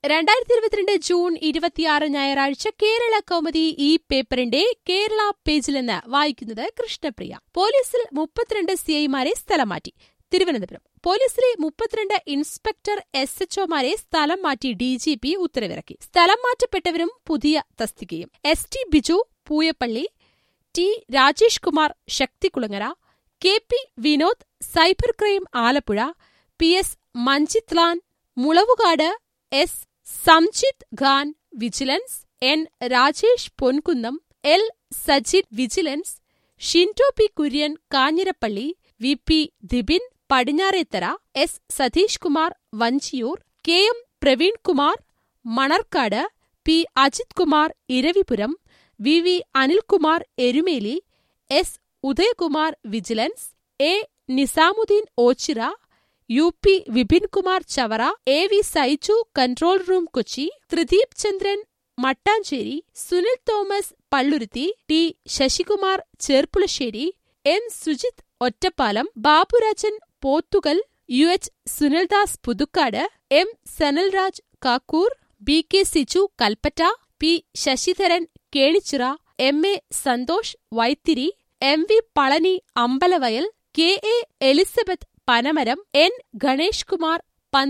രണ്ടായിരത്തി ഇരുപത്തിരണ്ട് ജൂൺ ഇരുപത്തിയാറ് ഞായറാഴ്ച കേരള കൗമുദി ഈ പേപ്പറിന്റെ കേരള പേജിൽ നിന്ന് വായിക്കുന്നത് കൃഷ്ണപ്രിയ പോലീസിൽ മുപ്പത്തിരണ്ട് സിഐമാരെ സ്ഥലം മാറ്റി തിരുവനന്തപുരം പോലീസിലെ മുപ്പത്തിരണ്ട് ഇൻസ്പെക്ടർ എസ് എച്ച്ഒമാരെ സ്ഥലം മാറ്റി ഡി ജി പി ഉത്തരവിറക്കി സ്ഥലം മാറ്റപ്പെട്ടവരും പുതിയ തസ്തികയും S T Biju Pooyappally T Rajesh Kumar Sakthikulangara K P Vinod cyber crime Alappuzha P S Manjith ലാൻ Mulavukad S Samjith Khan vigilance N Rajesh Ponkunnam L Sajith vigilance Shinto P Kurian Kanjirappally V P Dibin Padinjarethara S Satheesh Kumar Vanchiyoor K M Praveen Kumar Manarcaud P Ajith Kumar Eravipuram V V Anilkumar Erumeli S Udayakumar vigilance A Nizamuddin Ochira U P Vipinkumar Chavara A V Saiju control room Kochi Thrideep Chandran Mattancherry Sunil Thomas Palluruthy T Sasikumar Cherpulassery N Sujith Ottapalam Baburajan Pothukal U H Sunildas Puthukkad M Sanalraj Kakkur B K Siju Kalpetta P Sasidharan Kenichira M A Santhosh Vythiri M V Palani Ambalavayal K A Elizabeth Panamaram N Ganesh Kumar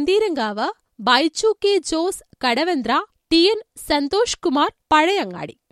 Pantheerankavu Baiju K Jose Kadavanthra T N Santhosh Kumar Pazhayangadi